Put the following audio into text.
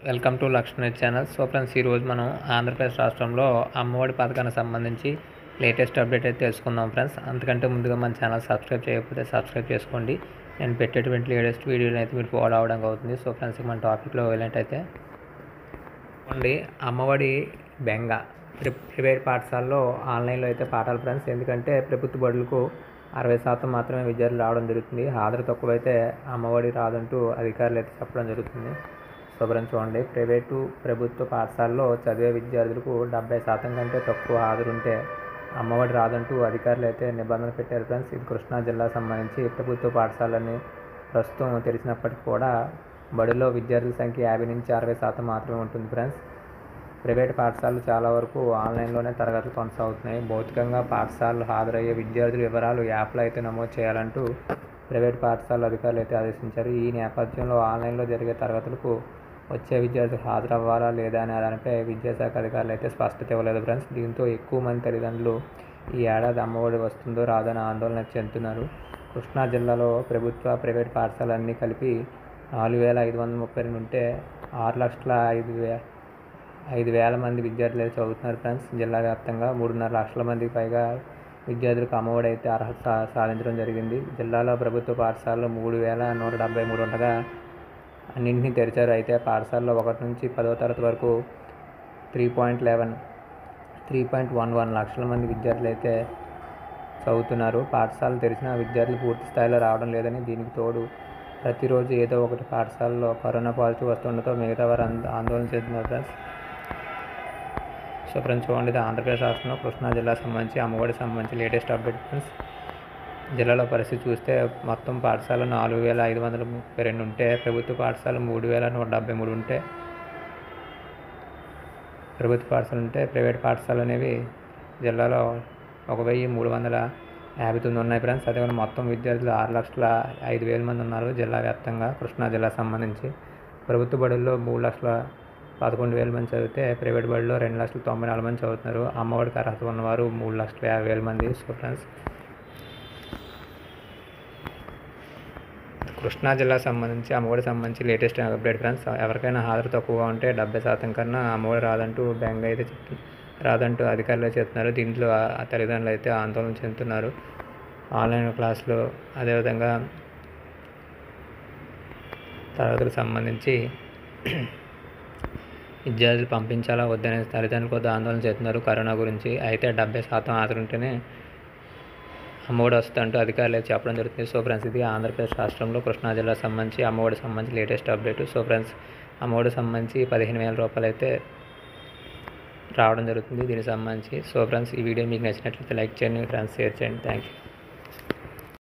welcome to Lakshmi channel so friends ఈరోజు మనం ఆంధ్రప్రదేశ్ రాష్ట్రంలో అమ్మఒడి పథకానికి సంబంధించి లేటెస్ట్ అప్డేట్ అయితే తెలుసుకుందాం ఫ్రెండ్స్ అంతకంటే ముందుగా మన ఛానల్ సబ్స్క్రైబ్ చేయకపోతే సబ్స్క్రైబ్ చేసుకోండి నేను పెట్టేటువంటి లేటెస్ట్ వీడియోని అయితే మీరు ఫాలో అవడానికి అవుతుంది సో ఫ్రెండ్స్ మన టాపిక్లో వెళ్ళినట్టయితే అండి అమ్మఒడి బెంగ ప్రి- ప్రైవేట్ పాఠశాలలో ఆన్లైన్లో అయితే పాఠాలు ఫ్రెండ్స్ ఎందుకంటే ప్రభుత్వ బడులకు అరవై శాతం మాత్రమే విద్యార్థులు రావడం జరుగుతుంది హాజరు తక్కువైతే అమ్మఒడి రాదంటూ అధికారులు అయితే చెప్పడం జరుగుతుంది శుభ్రం చూడండి ప్రైవేటు ప్రభుత్వ పాఠశాలలో చదివే విద్యార్థులకు డెబ్బై శాతం కంటే తక్కువ హాజరు ఉంటే అమ్మఒడి రాదంటూ అధికారులు అయితే నిబంధన పెట్టారు ఫ్రెండ్స్ ఇది కృష్ణా జిల్లా సంబంధించి ప్రభుత్వ పాఠశాలని ప్రస్తుతం తెరిచినప్పటికీ కూడా బడిలో విద్యార్థుల సంఖ్య యాభై నుంచి అరవై శాతం మాత్రమే ఉంటుంది ఫ్రెండ్స్ ప్రైవేట్ పాఠశాలలు చాలా వరకు ఆన్లైన్లోనే తరగతులు కొనసాగుతున్నాయి భౌతికంగా పాఠశాలలు హాజరయ్యే విద్యార్థుల వివరాలు యాప్లో అయితే నమోదు చేయాలంటూ ప్రైవేట్ పాఠశాల అధికారులు అయితే ఆదేశించారు ఈ నేపథ్యంలో ఆన్లైన్లో జరిగే తరగతులకు వచ్చే విద్యార్థులు హాజరవ్వాలా లేదా అనే దానిపై విద్యాశాఖ అధికారులు అయితే స్పష్టత ఇవ్వలేదు ఫ్రెండ్స్ దీంతో ఎక్కువ మంది తల్లిదండ్రులు ఈ ఏడాది అమ్మఒడి వస్తుందో రాదని ఆందోళన చెందుతున్నారు కృష్ణా జిల్లాలో ప్రభుత్వ ప్రైవేట్ పాఠశాలన్నీ కలిపి నాలుగు వేల ఐదు వందల ముప్పై రెండు ఉంటే ఆరు లక్షల ఐదు వే ఐదు వేల మంది విద్యార్థులు అయితే చదువుతున్నారు ఫ్రెండ్స్ జిల్లా వ్యాప్తంగా మూడున్నర లక్షల మందికి పైగా విద్యార్థులకు అమ్మఒడి అయితే అర్హత సా- సాధించడం జరిగింది జిల్లాలో ప్రభుత్వ పాఠశాలలో మూడు వేల నూట డెబ్బై మూడు ఉండగా అన్నింటినీ తెరిచారు అయితే పాఠశాలలో ఒకటి నుంచి పదవ తరగతి వరకు three point eleven three point one one లక్షల మంది విద్యార్థులు అయితే చదువుతున్నారు పాఠశాలలు తెరిచిన విద్యార్థులు పూర్తి స్థాయిలో రావడం లేదని దీనికి తోడు ప్రతిరోజు ఏదో ఒకటి పాఠశాలలో కరోనా పాజిటివ్ వస్తుండటంతో మిగతా వారు ఆంద- ఆందోళన చెందుతున్నారు ఫ్రెండ్స్ సో ఫ్రెండ్స్ చూడండి ఇది ఆంధ్రప్రదేశ్ రాష్ట్రంలో కృష్ణా జిల్లాకు సంబంధించి అమ్మఒడికి సంబంధించి లేటెస్ట్ అప్డేట్ ఫ్రెండ్స్ జిల్లాలో పరిస్థితి చూస్తే మొత్తం పాఠశాల నాలుగు వేల ఐదు వందల ముప్పై రెండు ఉంటే ప్రభుత్వ పాఠశాల మూడు వేల నూట డెబ్బై మూడు ఉంటే ప్రభుత్వ పాఠశాలలు ఉంటే ప్రైవేట్ పాఠశాలలు అనేవి జిల్లాలో ఒక వెయ్యి మూడు వందల యాభై తొమ్మిది ఉన్నాయి ఫ్రెండ్స్ అదేవిధంగా మొత్తం విద్యార్థులు ఆరు లక్షల ఐదు వేల మంది ఉన్నారు జిల్లా వ్యాప్తంగా కృష్ణా జిల్లా సంబంధించి ప్రభుత్వ బడుల్లో మూడు లక్షల పదకొండు వేల మంది చదివితే ప్రైవేట్ బడిలో రెండు లక్షల తొంభై నాలుగు మంది చదువుతున్నారు అమ్మఒడికి అర్హత ఉన్నవారు మూడు లక్షల యాభై వేల మంది సో ఫ్రెండ్స్ కృష్ణా జిల్లా సంబంధించి అమ్మఒడి సంబంధించి లేటెస్ట్ అప్డేట్ ఫ్రెండ్స్ ఎవరికైనా హాజరు తక్కువగా ఉంటే డెబ్బై శాతం కన్నా అమ్మఒడి రాదంటూ బ్యాంక్ అయితే చెప్తుంది రాదంటూ అధికారులు చెప్తున్నారు దీంట్లో ఆ ఆ తల్లిదండ్రులు అయితే ఆందోళన చెందుతున్నారు ఆన్లైన్ క్లాసులు అదేవిధంగా తరగతులకు సంబంధించి విద్యార్థులు పంపించాలా వద్దనే తల్లిదండ్రులు కొద్దిగా ఆందోళన చేస్తున్నారు కరోనా గురించి అయితే డెబ్బై శాతం హాజరు ఉంటేనే అమ్మఒడి వస్తుందంటూ అధికారులు అయితే చెప్పడం జరుగుతుంది సో ఫ్రెండ్స్ ఇది ఆంధ్రప్రదేశ్ రాష్ట్రంలో కృష్ణా జిల్లా సంబంధించి అమ్మఒడి సంబంధించి latest update so friends Amma Vodi సంబంధించి పదిహేను వేల రూపాయలు అయితే రావడం జరుగుతుంది దీనికి సంబంధించి సో ఫ్రెండ్స్ ఈ వీడియో మీకు నచ్చినట్లయితే లైక్ చేయండి మీ ఫ్రెండ్స్ షేర్ చేయండి థ్యాంక్ యూ